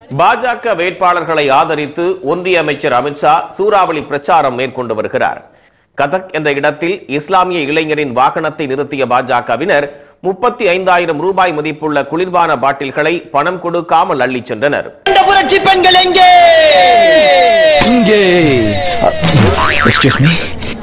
பாஜக வேட்பாளர்களை ஆதரித்து ஒன்றிய அமைச்சர் அமித்ஷா சூறாவளி பிரச்சாரம் மேற்கொண்டு வருகிறார் கதக் என்ற இடத்தில் இஸ்லாமிய இளைஞரின் வாகனத்தை நிறுத்திய பாஜகவினர் முப்பத்தி ஐந்தாயிரம் ரூபாய் மதிப்புள்ள குளிர்பான பாட்டில்களை பணம் கொடுக்காமல் அள்ளிச் சென்றனர் இந்த புரட்சி பெண்கள் எங்கே இங்கே எக்ஸ்கியூஸ் மீ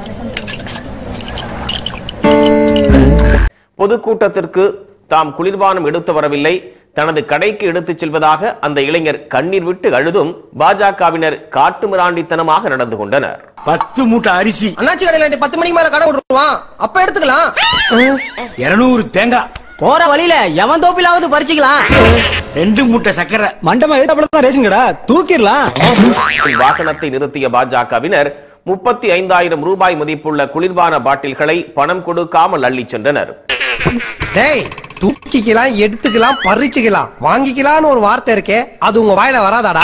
பொதுக்கூட்டத்திற்கு தாம் குளிர்பானம் எடுத்து வரவில்லை தனது கடைக்கு எடுத்துச் செல்வதாக அந்த இளைஞர் கண்ணீர் விட்டு அழுதும் பாஜகவினர் காட்டுமிராண்டித்தனமாக நடந்து கொண்டனர் பத்து மூட்டை அரிசி அண்ணாச்சி கடையில இன்னைக்கு பத்து மணிக்கு மேல கடை விட்டுருவான் அப்ப எடுத்துக்கலாம் இருநூறு தேங்காய் போற வழியில எவன் தோப்பிலாவது பறிச்சுக்கலாம் ரெண்டு மூட்டை சக்கரை மண்டபம் எதிர்த்தாப்புல ரேஷன் கடை தூக்கிடலாம் வாகனத்தை நிறுத்திய பாஜகவினர் முப்பத்தி ஐந்தாயிரம் ரூபாய் மதிப்புள்ள குளிர்பான பாட்டில்களை பணம் கொடுக்காமல் அள்ளிச் சென்றனர் டேய் தூக்கிக்கலாம் எடுத்துக்கலாம் பறிச்சுக்கலாம் வாங்கிக்கலாம்னு ஒரு வார்த்தை இருக்கே அது உங்க வாயில வராதாடா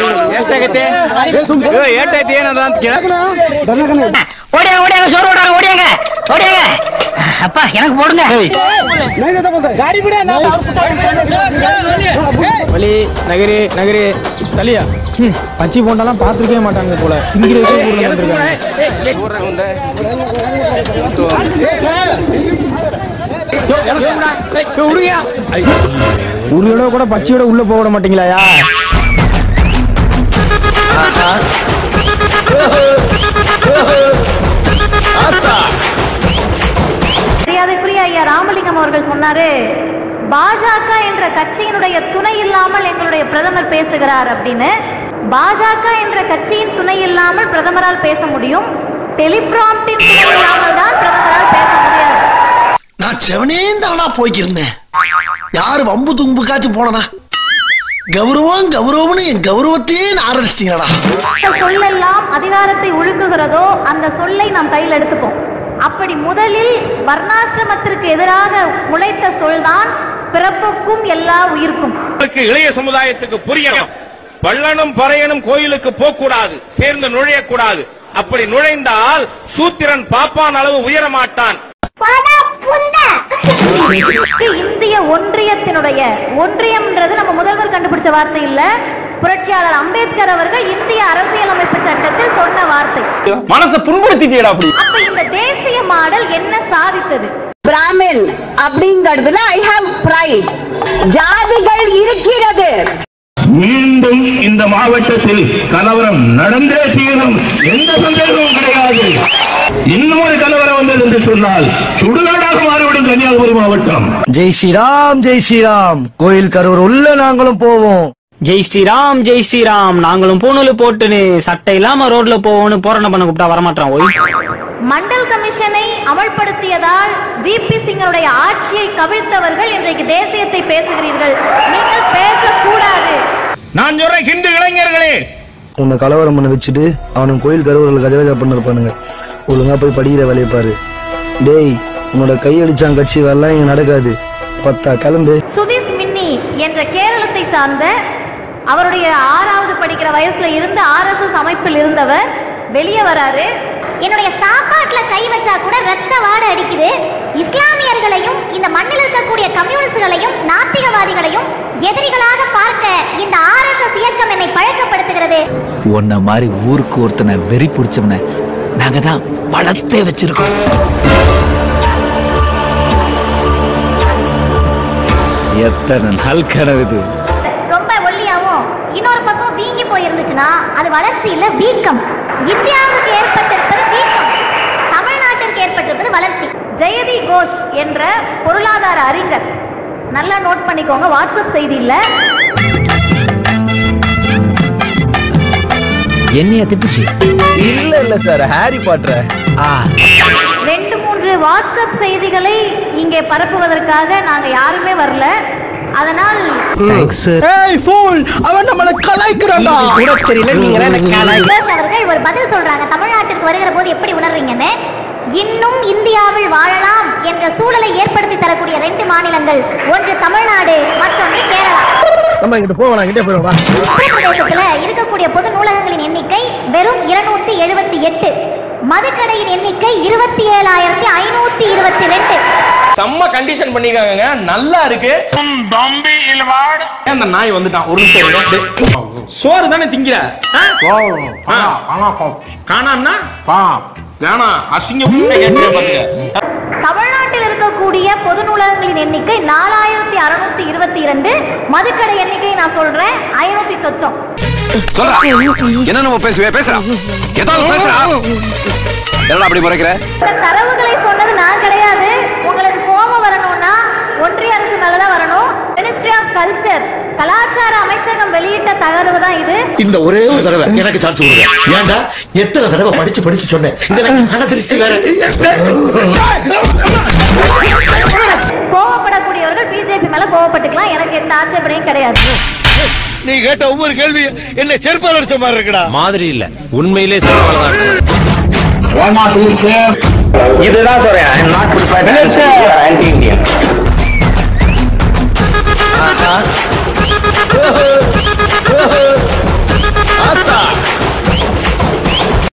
ஓடியாங்க ஓடியாங்க சோறு ஓடாங்க ஓடியாங்க ஓடியாங்க அப்பா எனக்கு போடுங்க வலி நகரு நகரு தலியா பச்சி போண்டாலாம் பார்த்துருக்கவே மாட்டாங்க போல திங்கிறதுக்கே ஊர்ல வந்திருக்காங்க ஒரு தடவை கூட பச்சையோட உள்ள போக விட மாட்டீங்களாயா மரியாதைக்குரிய ஐயா ராமலிங்கம் அவர்கள் சொன்னாரு பாஜக என்ற கட்சியினுடைய துணை இல்லாமல் எங்களுடைய பிரதமர் பேசுகிறார் அப்படின்னு பாஜக என்ற கட்சியின் துணை இல்லாமல் பிரதமரால் பேச முடியும் டெலிபிராம்டின் துணை இல்லாமல் தான் பிரதமரால் பேச முடியாது நான் செவனே தானா போய்க்கிருந்தேன் யாரு வம்பு தும்புக்காச்சும் போனனா கௌரவம் கௌரவம்னு என் கௌரவத்தையே ஆரம்பிச்சிட்டீங்களா எந்த சொல்லெல்லாம் அதிகாரத்தை ஒழுங்குகிறதோ அந்த சொல்லை நாம் கையில் எடுத்துப்போம் அப்படி முதலில் வர்ணாசிரமத்திற்கு எதிராக முளைத்த சொல்தான் பிறப்புக்கும் எல்லா உயிர்க்கும் மக்களுக்கு இளைய சமுதாயத்துக்கு புரியணும் பள்ளனும் பறையனும் கோயிலுக்கு போகக்கூடாது சேர்ந்து நுழையக்கூடாது அப்படி நுழைந்தால் சூத்திரன் பாப்பான் அளவு உயர மாட்டான் இந்திய ஒன்றியத்தினுடைய ஒன்றியம்ன்றது நம்ம முதல்வர் கண்டுபிடிச்ச வார்த்தை இல்ல புரட்சியாளர் அம்பேத்கர் அவர்கள் இந்திய அரசியலமைப்பு சட்டத்தில் சொன்ன வார்த்தை மனசை புண்படுத்திட்டியடா அப்படி அப்ப இந்த தேசிய மாடல் என்ன சாதித்தது பிராமின் அப்படிங்கிறதுல ஐ ஹாவ் பிரைட் ஜாதிகள் இருக்கிறது மீண்டும் இந்த மாவட்டத்தில் கலவரம் நடந்தே தீரும் எந்த சந்தேகமும் கிடையாது இன்னும் ஒரு கலவரம் வந்தது என்று சொன்னால் சுடுகாடாக மாறிவிடும் கன்னியாகுமரி மாவட்டம் ஜெய் ஸ்ரீராம் ஜெய் ஸ்ரீராம் கோயில் கரூர் உள்ள நாங்களும் போவோம் ஜெய் ஸ்ரீராம் ஜெய் ஸ்ரீராம் நாங்களும் பூணூல் போட்டுன்னு சட்டை இல்லாம ரோட்ல போவோம்னு போராட்டம் பண்ண கூப்பிட்டா வரமாட்டான் ஓய் மண்டல் கமிஷனை அமல்படுத்தியதால் விபி சிங்கருடைய ஆட்சியை கவிழ்த்தவர்கள் இன்றைக்கு தேசியத்தை பேசுகிறீர்கள் நீங்கள் பேசக்கூடாது நான் சொல்றேன் ஹிந்து இளைஞர்களே உன்னை கலவரம் பண்ண வச்சுட்டு அவனுக்கு கோயில் கருவூரில் கஜகஜா பண்ண இருப்பானுங்க ஒழுங்கா போய் படிக்கிற வேலையை பாரு டேய் உன்னோட கையடிச்சான் கட்சி வேலை இங்க நடக்காது பத்தா கிளம்பு சுதீஷ் மின்னி என்ற கேரளத்தை சார்ந்த அவருடைய ஆறாவது படிக்கிற வயசுல இருந்து ஆர்எஸ்எஸ் அமைப்பில் இருந்தவர் வெளியே வராரு என்னுடைய சாப்பாட்டுல கை வச்சா கூட ரத்த வாடை அடிக்குது இஸ்லாமியர்களையும் இந்த மண்ணில் இருக்கக்கூடிய கம்யூனிஸ்டுகளையும் நாத்திகவாதிகளையும் எதிரிகளாக பார்க்க இந்த ஆர்எஸ்எஸ் இயக்கம் என்னை பழக்கப்படுத்துகிறது உன்ன மாதிரி ஊருக்கு ஒருத்தனை வெறி பிடிச்சவன நாங்க தான் வளர்த்தே வச்சிருக்கோம் எத்தனை நாள் கனவு இது ரொம்ப ஒல்லியாவும் இன்னொரு பக்கம் வீங்கி போயிருந்துச்சுன்னா அது வளர்ச்சி இல்ல வீக்கம் இந்தியாவுக்கு ஏற்பட்டிருப்பது வீக்கம் தமிழ்நாட்டிற்கு ஏற்பட்டிருப்பது வளர்ச்சி ஜெயதி கோஷ் என்ற பொருளாதார அறிஞர் நல்லா நோட் பண்ணிக்கோங்க வாட்ஸ்அப் செய்தி இல்ல என்னைய திட்டுச்சு இல்ல இல்ல சார் ஹாரி பாட்டர் ரெண்டு மூன்று வாட்ஸ்அப் செய்திகளை இங்கே பரப்புவதற்காக நாங்க யாருமே வரல அதனால் தேங்க்ஸ் சார் ஏய் ஃபூல் அவன் நம்மள கலாய்க்கிறான்டா கூட தெரியல நீங்க என்ன கலாய் கோஷ் அவர்கள் ஒரு பதில் சொல்றாங்க தமிழ்நாட்டிற்கு வருகிற போது எப்படி உணர்றீங்கன்னு இன்னும் இந்தியாவில் வாழலாம் என்ற சூழலை ஏற்படுத்தி தரக்கூடிய ரெண்டு மாநிலங்கள் ஒன்று தமிழ்நாடு மற்றொன்று கேரளா நம்ம இங்கிட்ட போவோம் இங்கிட்டே போயிடும் உத்தரப்பிரதேசத்துல இருக்கக்கூடிய பொது நூலகங்களின் எண்ணிக்கை வெறும் இருநூத்தி எழுபத்தி எட்டு மதுக்கடையின் எண்ணிக்கை இருபத்தி ஏழாயிரத்தி ஐநூத்தி இருபத்தி ரெண்டு செம்ம கண்டிஷன் பண்ணிருக்காங்க நல்லா இருக்கு அந்த நாய் வந்துட்டான் ஒரு நிமிஷம் இருங்க. டேய், சோறு தானே திங்கிற ஆ? ஆ. காணான்னா வேணாம் அசிங்கம் கேட்டு பாத்துக்க தமிழ்நாட்டில் இருக்கக்கூடிய பொது நூலகங்களின் எண்ணிக்கை நாலாயிரத்தி அறுநூத்தி இருபத்தி இரண்டு மதுக்கடை எண்ணிக்கை நான் சொல்றேன் ஐநூத்தி சொச்சம் சொல்றா என்ன நம்ம பேசுவே பேசுறா ஏதாவது பேசுறா என்னடா அப்படி முறைக்கிற இந்த தரவுகளை சொன்னது நான் கிடையாது உங்களுக்கு கோபம் வரணும்னா ஒன்றிய அரசு மேலதான் வரணும் மினிஸ்ட்ரி ஆஃப் கல்ச்சர் கலாச்சார அமைச்சகம் வெளியிட்ட தகவல் தான் இது இந்த ஒரே ஒரு தடவை எனக்கு சான்ஸ் கொடுங்க ஏன்டா எத்தனை தடவை படிச்சு படிச்சு சொன்னேன் இதெல்லாம் மன திருஷ்டி வேற கோவப்படக்கூடியவர்கள் பிஜேபி மேல கோவப்பட்டுக்கலாம் எனக்கு எந்த ஆட்சேபனையும் கிடையாது நீ கேட்ட ஒவ்வொரு கேள்வி என்ன செருப்பால் அடிச்ச மாதிரி இருக்குடா மாதிரி இல்ல உண்மையிலே இதுதான் சொல்றேன் I not prepared anti Indian